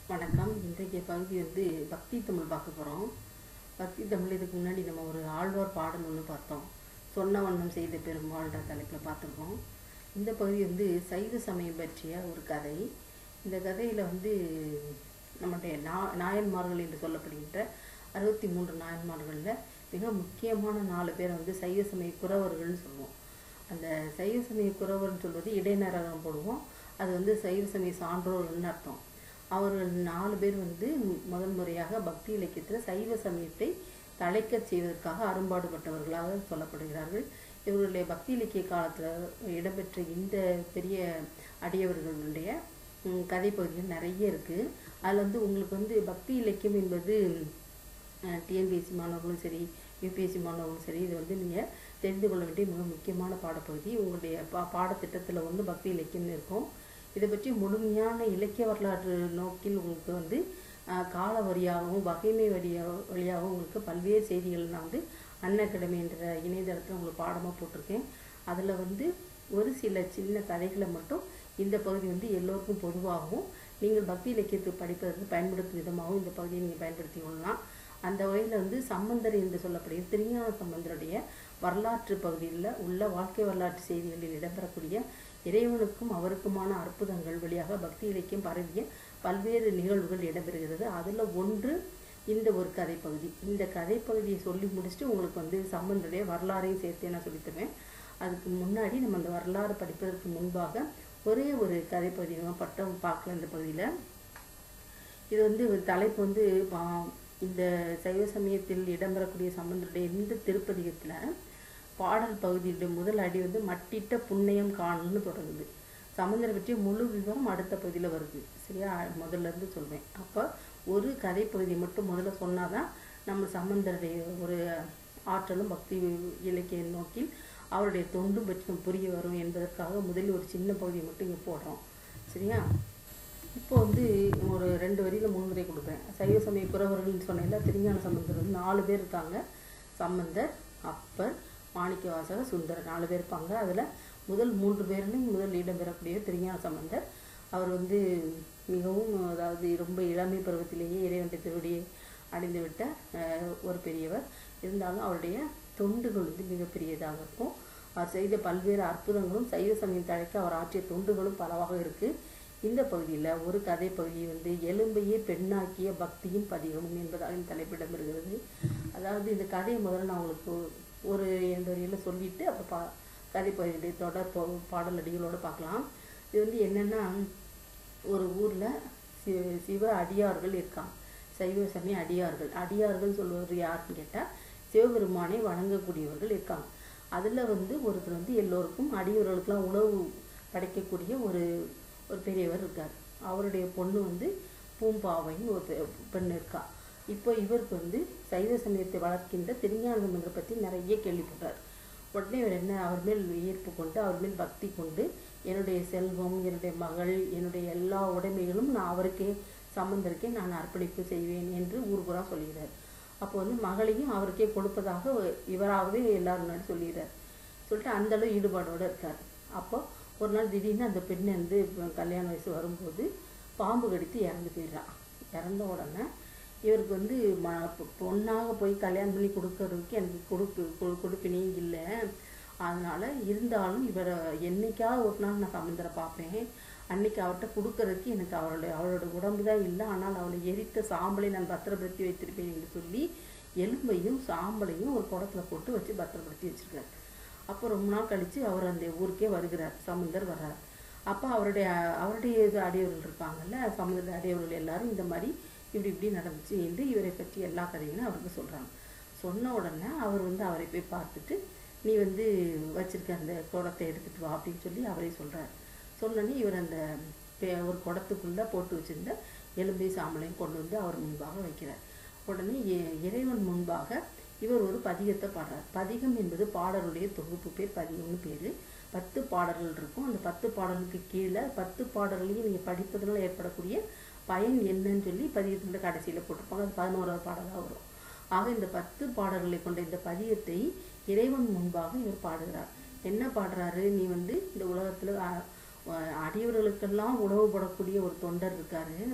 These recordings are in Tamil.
வணக்கம் இன்றைய பகுதி வந்து பக்தி தமிழ் பார்க்க போகிறோம் பக்தி தமிழ் இதுக்கு முன்னாடி நம்ம ஒரு ஆழ்வார் பாடல் ஒன்று பார்த்தோம் சொன்ன வண்ணம் செய்த பெரும்பால்ன்ற தலைப்பில் பார்த்துருக்கோம் இந்த பகுதி வந்து சைவ சமயம் பற்றிய ஒரு கதை இந்த கதையில் வந்து நம்முடைய நா நாயன்மார்கள் என்று சொல்லப்படுகின்ற அறுபத்தி மூன்று நாயன்மார்களில் மிக முக்கியமான நாலு பேரை வந்து சைவ சமய குறவர்கள்னு சொல்லுவோம் அந்த சைவ சமய குறவர்னு சொல்வது இடைநரகம் போடுவோம் அது வந்து சைவ சமய சான்றோர்கள்னு அர்த்தம் அவர்கள் நாலு பேர் வந்து முதல் முறையாக பக்தி இலக்கியத்தில் சைவ சமயத்தை தழைக்கச் செய்வதற்காக அரும்பாடுபட்டவர்களாக சொல்லப்படுகிறார்கள் இவர்களுடைய பக்தி இலக்கிய காலத்தில் இடம்பெற்ற இந்த பெரிய அடியவர்களுடைய ம், கதை பகுதிகள் நிறைய இருக்குது அதில் வந்து உங்களுக்கு வந்து பக்தி இலக்கியம் என்பது டிஎன்பிஎஸ்சி மாணவர்களும் சரி யூபிஎஸ்சி மாணவர்களும் சரி இது வந்து நீங்கள் தெரிந்து கொள்ள வேண்டிய மிக முக்கியமான பாடப்பகுதி உங்களுடைய பா பாடத்திட்டத்தில் வந்து பக்தி இலக்கியம்னு இருக்கும் இதை பற்றி முழுமையான இலக்கிய வரலாற்று நோக்கில் உங்களுக்கு வந்து ஆஹ், கால வரியாகவும் வகைமை வழியா வழியாகவும் உங்களுக்கு பல்வேறு செய்திகள் நான் வந்து அன் அகாடமி என்ற இணையதளத்தில் உங்களுக்கு பாடமாக போட்டிருக்கேன் அதில் வந்து ஒரு சில சின்ன கதைகளை மட்டும் இந்த பகுதி வந்து எல்லோருக்கும் பொதுவாகவும் நீங்கள் பக்தி இலக்கியத்தை படிப்பதற்கு பயன்படுத்தும் விதமாகவும் இந்த பகுதியை நீங்கள் பயன்படுத்தி கொள்ளலாம் அந்த வகையில் வந்து சம்பந்தர் என்று சொல்லப்படுகிற திருஞான சம்பந்தருடைய வரலாற்று பகுதியில் உள்ள வாழ்க்கை வரலாற்று செய்திகளில் இடம்பெறக்கூடிய இறைவனுக்கும் அவருக்குமான அற்புதங்கள் வழியாக பக்தி இலக்கியம் பரவிய பல்வேறு நிகழ்வுகள் இடம்பெறுகிறது அதில் ஒன்று இந்த ஒரு கதைப்பகுதி இந்த கதைப்பகுதியை சொல்லி முடிச்சுட்டு உங்களுக்கு வந்து சம்பந்தருடைய வரலாறையும் சேர்த்து நான் சொல்லித்தருவேன் அதுக்கு முன்னாடி நம்ம அந்த வரலாறு படிப்பதற்கு முன்பாக ஒரே ஒரு கதைப்பகுதி நம்ம பட்டம் பார்க்கலாம் இந்த பகுதியில் இது வந்து ஒரு தலைப்பு வந்து பா- இந்த சைவ சமயத்தில் இடம்பெறக்கூடிய சம்பந்தருடைய இந்த திருப்பதிகத்தில் பாடல் பகுதியுடைய முதல் அடி வந்து மட்டிட்ட புண்ணியம் காணும்னு தொடங்குது சம்பந்தரை பற்றிய முழு விவரம் அடுத்த பகுதியில் வருது சரியா முதல்ல இருந்து சொல்வேன் அப்போ ஒரு கதை பகுதியை மட்டும் முதல்ல சொன்னாதான் நம்ம சம்பந்தருடைய ஒரு ஆற்றலும் பக்தி இலக்கிய நோக்கில் அவருடைய தொண்டும் பற்றி நம்ம புரிய வரும் என்பதற்காக முதலில் ஒரு சின்ன பகுதியை மட்டும் இங்கே போடுறோம் சரியா இப்போ வந்து ஒரு ரெண்டு வரியில் மூணு வரை கொடுக்குறேன் சைவ சமய குறவர்கள்னு சொன்னேன்ல திருஞான சம்பந்தர் வந்து நாலு பேர் இருக்காங்க சம்பந்தர் அப்பர் மாணிக்கவாசகர் சுந்தரர் நாலு பேர் இருப்பாங்க அதில் முதல் மூன்று பேர்லையும் முதல் இடம்பெறக்கூடிய திருஞான சம்பந்தர் அவர் வந்து மிகவும் அதாவது ரொம்ப இளமை பருவத்திலேயே இறைவனுடைய திருவடியை அடைந்து விட்ட அஹ், ஒரு பெரியவர் இருந்தாலும் அவருடைய தொண்டுகள் வந்து மிகப்பெரியதாக இருக்கும் அவர் செய்த பல்வேறு அற்புதங்களும் சைவ சமயம் தழைக்க அவர் ஆற்றிய தொண்டுகளும் பலவாக இருக்கு இந்த பகுதியில் ஒரு கதை பகுதி வந்து எலும்பையே பெண்ணாக்கிய பக்தியும் பதிகமும் என்பதாக இந்த தலைப்பிடம் வருகிறது அதாவது இந்த கதையை முதல்ல நான் உங்களுக்கு ஒரு இரண்டு வரியில் சொல்லிட்டு அப்புறம் பா கதை பகுதியுடைய தொடர் பா- பாடல் அடிகளோடு பார்க்கலாம் இது வந்து என்னென்னா ஒரு ஊரில் சிவ சிவ அடியார்கள் இருக்காங்க சைவ சமய அடியார்கள் அடியார்கள் சொல்வது யாருன்னு கேட்டால் சிவபெருமானை வணங்கக்கூடியவர்கள் இருக்காங்க அதில் வந்து ஒருத்தர் வந்து எல்லோருக்கும் அடியவர்களுக்கெல்லாம் உணவு படைக்கக்கூடிய ஒரு ஒரு பெரியவர் இருக்கார் அவருடைய பொண்ணு வந்து பூம்பாவைன்னு ஒரு பெ- பெண் இருக்கா இப்போ இவருக்கு வந்து சைவ சமயத்தை வளர்க்கின்ற திருஞான சம்பந்தரை பற்றி நிறைய கேள்விப்பட்டார் உடனே இவர் என்ன அவர் மேல் ஈர்ப்பு கொண்டு அவர் மேல் பக்தி கொண்டு என்னுடைய செல்வம் என்னுடைய மகள் என்னுடைய எல்லா உடைமைகளும் நான் அவருக்கே சம்பந்தருக்கே நான் அர்ப்பணிப்பு செய்வேன் என்று ஊர்புறா சொல்கிறார் அப்போ வந்து மகளையும் அவருக்கே கொடுப்பதாக இவராகவே எல்லாரும் முன்னாடி சொல்லிடுறார் சொல்லிட்டு அந்த அளவு ஈடுபாடோடு இருக்கார் அப்போ ஒரு நாள் திடீர்னு அந்த பெண் வந்து இப்ப கல்யாண வயசு வரும்போது பாம்பு கடித்து இறந்து போயிடுறான் இறந்த உடனே இவருக்கு வந்து ம பொ- பொண்ணாக போய் கல்யாணம் பண்ணி கொடுக்கறதுக்கு எனக்கு கொடுப்பு கொ- கொடுப்பினே இல்லை அதனால இருந்தாலும் இவரை என்னைக்காவது ஒரு நாள் நான் சமுந்தரை பார்ப்பேன் அன்னைக்கு அவர்கிட்ட கொடுக்கறதுக்கு எனக்கு அவருடைய அவளோட உடம்பு தான் இல்லை ஆனால் அவளை எரித்த சாம்பலை நான் பத்திரப்படுத்தி வைத்திருப்பேன் என்று சொல்லி எலும்பையும் சாம்பலையும் ஒரு குடத்துல போட்டு வச்சு பத்திரப்படுத்தி வச்சிருக்காரு அப்போ ரொம்ப நாள் கழிச்சு அவர் அந்த ஊருக்கே வருகிறார் சமுந்தர் வர்றார் அப்போ அவருடைய அவருடைய இது அடியவர்கள் இருப்பாங்கல்ல சமுதிர அடியவர்கள் எல்லாரும் இந்த மாதிரி இப்படி இப்படி நடந்துச்சு என்று இவரை பற்றி எல்லா கதைகளும் அவருக்கு சொல்கிறாங்க சொன்ன உடனே அவர் வந்து அவரை போய் பார்த்துட்டு நீ வந்து வச்சிருக்க அந்த குடத்தை எடுத்துட்டு வா அப்படின்னு சொல்லி அவரே சொல்கிறார் சொன்னோடனே இவர் அந்த பே- ஒரு குடத்துக்குள்ளே போட்டு வச்சிருந்த எலும்பை சாம்பலையும் கொண்டு வந்து அவர் முன்பாக வைக்கிறார் உடனே இ- இறைவன் முன்பாக இவர் ஒரு பதிகத்தை பாடுறார் பதிகம் என்பது பாடலுடைய தொகுப்பு பேர் பதிகம்னு பேர் பத்து பாடல்கள் இருக்கும் அந்த பத்து பாடலுக்கு கீழே பத்து பாடல்களையும் நீங்கள் படிப்பதனால ஏற்படக்கூடிய பயன் என்னன்னு சொல்லி பதிகத்தின் கடைசியில் போட்டிருப்பாங்க அது பதினோராவது பாடலாக வரும் ஆக இந்த பத்து பாடல்களை கொண்ட இந்த பதிகத்தை இறைவன் முன்பாக இவர் பாடுகிறார் என்ன பாடுறாரு நீ வந்து இந்த உலகத்தில் அடியவர்களுக்கெல்லாம் உணவு போடக்கூடிய ஒரு தொண்டர் இருக்காரு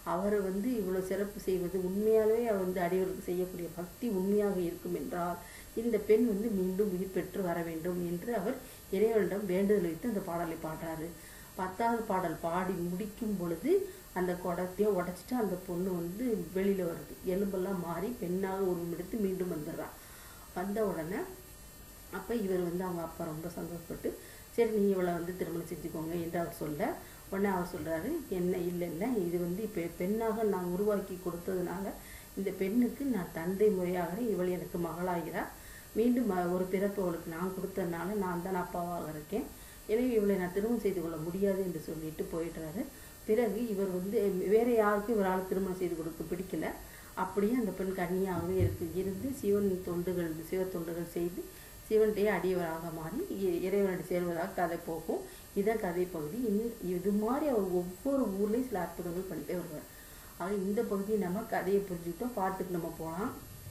அவரை வந்து இவ்வளோ சிறப்பு செய்வது உண்மையாகவே அவர் வந்து அடியவருக்கு செய்யக்கூடிய பக்தி உண்மையாக இருக்கும் என்றால் இந்த பெண் வந்து மீண்டும் உயிர் பெற்று வர வேண்டும் என்று அவர் இறைவனிடம் வேண்டுதல் வைத்து அந்த பாடலை பாடுறாரு பத்தாவது பாடல் பாடி முடிக்கும் பொழுது அந்த குடத்தையே உடைச்சிட்டு அந்த பொண்ணு வந்து வெளியில வருது எலும்பெல்லாம் மாறி பெண்ணாக உருவெடுத்து மீண்டும் வந்துடுறா வந்த உடனே அப்போ இவர் வந்து அவங்க அப்பா ரொம்ப சந்தோஷப்பட்டு சரி நீ இவளை வந்து திருமணம் செஞ்சுக்கோங்க என்று அவர் சொல்ல உடனே அவர் சொல்றாரு என்ன இல்லை இல்லை இது வந்து இப்போ பெண்ணாக நான் உருவாக்கி கொடுத்ததுனால இந்த பெண்ணுக்கு நான் தந்தை முறையாக இவள் எனக்கு மகளாகிறார் மீண்டும் அஹ், ஒரு பிறப்பு அவளுக்கு நான் கொடுத்ததுனால நான் தான் அப்பாவாக இருக்கேன் எனவே இவளை நான் திருமணம் செய்து கொள்ள முடியாது என்று சொல்லிட்டு போயிடுறாரு பிறகு இவர் வந்து வேற யாருக்கும் இவரால் திருமணம் செய்து கொடுக்க பிடிக்கல அப்படியே அந்த பெண் கன்னியாகவே இருக்கு இருந்து சிவன் தொண்டுகள் சிவ தொண்டுகள் செய்து சிவன்கிட்டயே அடியவராக மாறி இ- இறைவனிடம் சேர்வதாக கதை போகும் இதான் கதை பகுதி இந்த- இது மாதிரி அவர் ஒவ்வொரு ஊர்லேயும் சில அற்புதங்கள் பண்ணிட்டே வருவார் ஆக இந்த பகுதியை நம்ம கதையை புரிஞ்சுக்கிட்டோம் பாட்டுக்கு நம்ம போகலாம்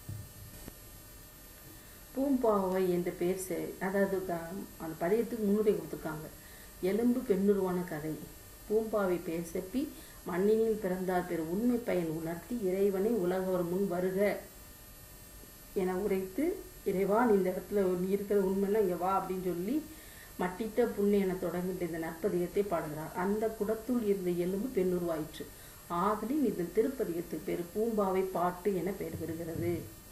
பூம்பாவை என்ற பெயர் செ- அதாவது க- அந்த பதியத்துக்கு முன்னுரை கொடுத்துருக்காங்க எலும்பு பெண்ணுருவான கதை பூம்பாவை பெயர் செப்பி மண்ணினில் பிறந்தார் பெரு உண்மை பயன் உணர்த்தி இறைவனை உலகவர் முன் வருக என உரைத்து இறைவா நீ இந்த இடத்துல நீ இருக்கிற உண்மைன்னா இங்க வா அப்படின்னு சொல்லி மட்டிட்ட புண்ணு என தொடங்குகின்ற இந்த நற்பதிகத்தை பாடுகிறார் அந்த குடத்துள் இருந்த எலும்பு பெண்ணுருவாயிற்று ஆதலின் இந்த திருப்பதிகத்துக்கு பேர் பூம்பாவை பாட்டு என பெயர் பெறுகிறது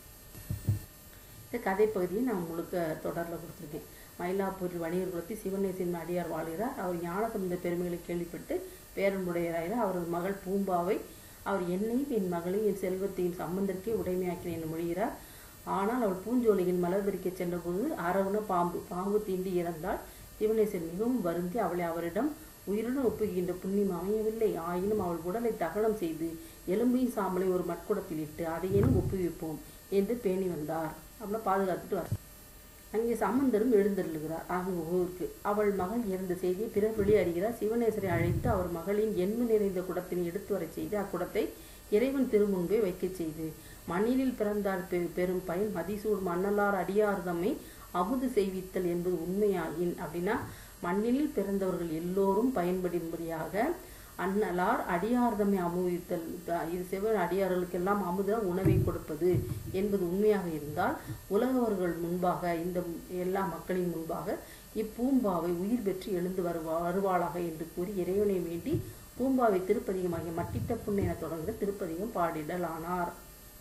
இந்த கதைப்பகுதியை நான் முழுக்க தொடரில் கொடுத்துருக்கேன் மயிலாப்பூர் வணிகர் குலத்தில் சிவநேசின் அடியார் வாழ்கிறார் அவர் ஞானசம்பந்த பெருமைகளை கேள்விப்பட்டு பேரன்புடையராகிறார் அவரது மகள் பூம்பாவை அவர் என்னையும் என் மகளையும் என் செல்வத்தையும் சம்பந்தற்கே உடைமையாக்கினேன் என்று மொழிகிறார் ஆனால் அவள் பூஞ்சோலையின் மலர் பறிக்கச் சென்றபோது அரவண பாம்பு பாம்பு தீண்டி இறந்தால் சிவனேசன் மிகவும் வருந்தி அவளை அவரிடம் உயிருடன் ஒப்புகின்ற புண்ணியம் அமையவில்லை ஆயினும் அவள் உடலை தகனம் செய்து எலும்பையும் சாம்பலை ஒரு மட்குடத்தில் இட்டு அதையேனும் ஒப்புவிப்போம் என்று பேணி வந்தார் அப்படின்னா பாதுகாத்துட்டு வர அங்கே சம்பந்தரும் எழுந்தருளுகிறார் அவங்க ஊருக்கு அவள் மகள் இறந்த செய்தியை பிறர் வெளியறிகிறார் சிவனேசரை அழைத்து அவர் மகளின் எண்பு நிறைந்த குடத்தினை எடுத்து வரச் செய்து அக்குடத்தை இறைவன் திருமுன்பே வைக்கச் செய்து மண்ணிலில் பிறந்தார் பெ- பெரும் பயன் மதிசூர் மன்னலார் அடியார் தம்மை அமுது செய்வித்தல் என்பது உண்மையாயின் அப்படின்னா மண்ணிலில் பிறந்தவர்கள் எல்லோரும் பயன்படும்படியாக அன்னலார் அடியார்தமை அமுவித்தல் த- இது சிவன் அடியார்களுக்கெல்லாம் அமுத உணவை கொடுப்பது என்பது உண்மையாக இருந்தால் உலகவர்கள் முன்பாக இந்த எல்லா மக்களின் முன்பாக இப்பூம்பாவை உயிர் பெற்று எழுந்து வருவா வருவாளாக என்று கூறி இறைவனை வேண்டி பூம்பாவை திருப்பதிகமாகிய மட்டிட்ட புண்ணு என தொடங்குகிற திருப்பதிகம் பாடிடலானார்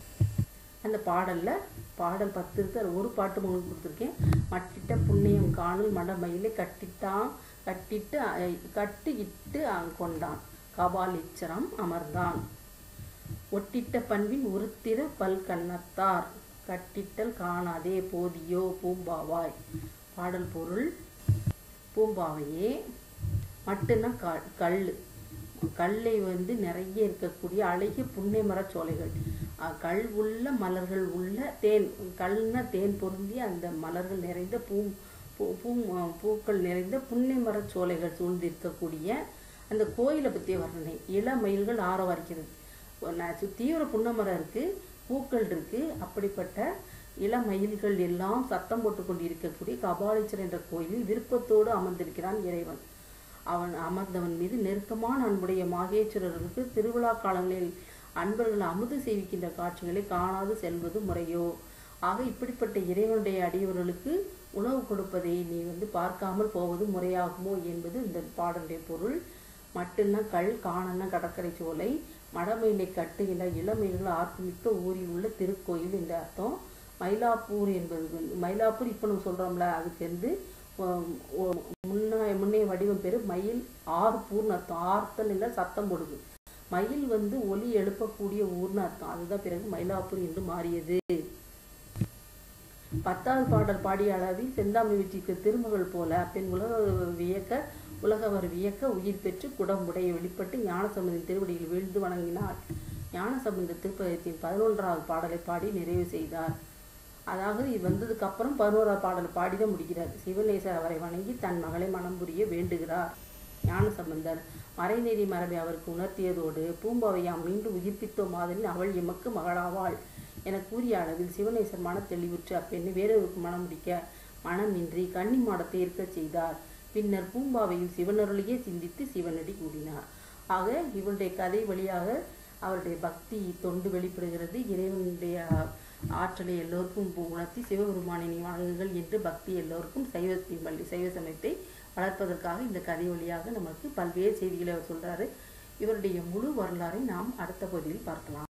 அந்த பாடல்ல பாடல் பத்து இருக்கு அதுல ஒரு பாட்டு உங்களுக்கு கொடுத்துருக்கேன் மட்டிட்ட புண்ணியம் காணல் மடமயிலை கட்டிட்டான் கட்டிட்டு அ- கட்டு இட்டு அங் கொண்டான் கபாலீச்சரம் அமர்ந்தான் ஒட்டிட்ட பண்பின் உருத்திர பல் கண்ணத்தார் கட்டிட்டல் காணாதே போதியோ பூம்பாவாய் பாடல் பொருள் பூம்பாவையே மட்டுன்னா க- கல்லு கல்லை வந்து நிறைய இருக்கக்கூடிய அழகிய புன்னை மரச் சோலைகள் அஹ் கல் உள்ள மலர்கள் உள்ள தேன் கல்னா தேன் பொருந்திய அந்த மலர்கள் நிறைந்த பூ பூ பூ- பூக்கள் நிறைந்த புன்னை மரச் சோலைகள் சூழ்ந்து இருக்கக்கூடிய அந்த கோயிலை பற்றிய வர்ணனை இளமயில்கள் ஆரவாரிக்கிறது நான் சு- தீவிர புன்னை மரம் இருக்கு பூக்கள் இருக்கு அப்படிப்பட்ட இளமயில்கள் எல்லாம் சத்தம் போட்டு கொண்டு இருக்கக்கூடிய கபாலீச்சர் என்ற கோயிலில் விருப்பத்தோடு அமர்ந்திருக்கிறான் இறைவன் அவன் அமர்ந்தவன் மீது நெருக்கமான அன்புடைய மாகேஸ்வரர்களுக்கு திருவிழா காலங்களில் அன்பர்கள் அமுது சேவிக்கின்ற காட்சிகளை காணாது செல்வது முறையோ ஆக இப்படிப்பட்ட இறைவனுடைய அடியவர்களுக்கு உணவு கொடுப்பதை நீ வந்து பார்க்காமல் போவது முறையாகுமோ என்பது இந்த பாடலுடைய பொருள் மட்டுன்னா கல் காணன்னா கடற்கரை சோலை மடமயிலை கட்டுகின்ற இளமைகள் ஆர்ப்புமிக்க ஊரில் உள்ள திருக்கோயில் என்ற அர்த்தம் மயிலாப்பூர் என்பது வந்து- மயிலாப்பூர் இப்போ நம்ம சொல்றோம்ல அதுக்கு வந்து ஒ- ஒ- முன்ன முன்னைய வடிவம் பேரு மயில் ஆர்ப்பூர்னு அர்த்தம் ஆர்த்தல் இல்லை சத்தம் போடுது மயில் வந்து ஒலி எழுப்பக்கூடிய ஊர்னு அர்த்தம் அதுதான் பிறகு மயிலாப்பூர் என்று மாறியது பத்தாவது பாடல் பாடிய அளவில் செந்தாமணி வீட்டிற்கு திருமகள் போல அப்பெண் உலக வியக்க உலகவர் வியக்க உயிர் பெற்று குடம்புடைய வெளிப்பட்டு ஞானசம்பந்தின் திருவடியில் வீழ்ந்து வணங்கினார் ஞானசம்பந்த திருப்பதியத்தின் பதினொன்றாவது பாடலை பாடி நிறைவு செய்தார் அதாவது இது வந்ததுக்கு அப்புறம் பதினோராவது பாடல் பாடிதான் முடிக்கிறார் சிவநேசர் அவரை வணங்கி தன் மகளை மனம் புரிய வேண்டுகிறார் ஞானசம்பந்தர் மறைநெறி மரபை அவருக்கு உணர்த்தியதோடு பூம்பாவையாம் மீண்டும் உயிர்ப்பித்தோம் மாதிரில் அவள் எமக்கு மகளாவாள் என கூறிய அளவில் சிவநேசர் மன தெளிவுற்று அப்பெண்ணை வேறொருக்கு மனம் முடிக்க மனமின்றி கன்னி மாடத்தை இருக்கச் செய்தார் பின்னர் பூம்பாவையில் சிவனருளையே சிந்தித்து சிவனடி கூடினார் ஆக இவருடைய கதை வழியாக அவருடைய பக்தி தொண்டு வெளிப்படுகிறது இறைவனுடைய ஆற்றலை எல்லோருக்கும் உ- உணர்த்தி சிவபெருமானை நீ வணங்குங்கள் என்று பக்தி எல்லோருக்கும் சைவத்தின் பள்ளி சைவ சமயத்தை வளர்ப்பதற்காக இந்த கதை வழியாக நமக்கு பல்வேறு செய்திகளை அவர் சொல்றாரு இவருடைய முழு வரலாறை நாம் அடுத்த பகுதியில் பார்க்கலாம்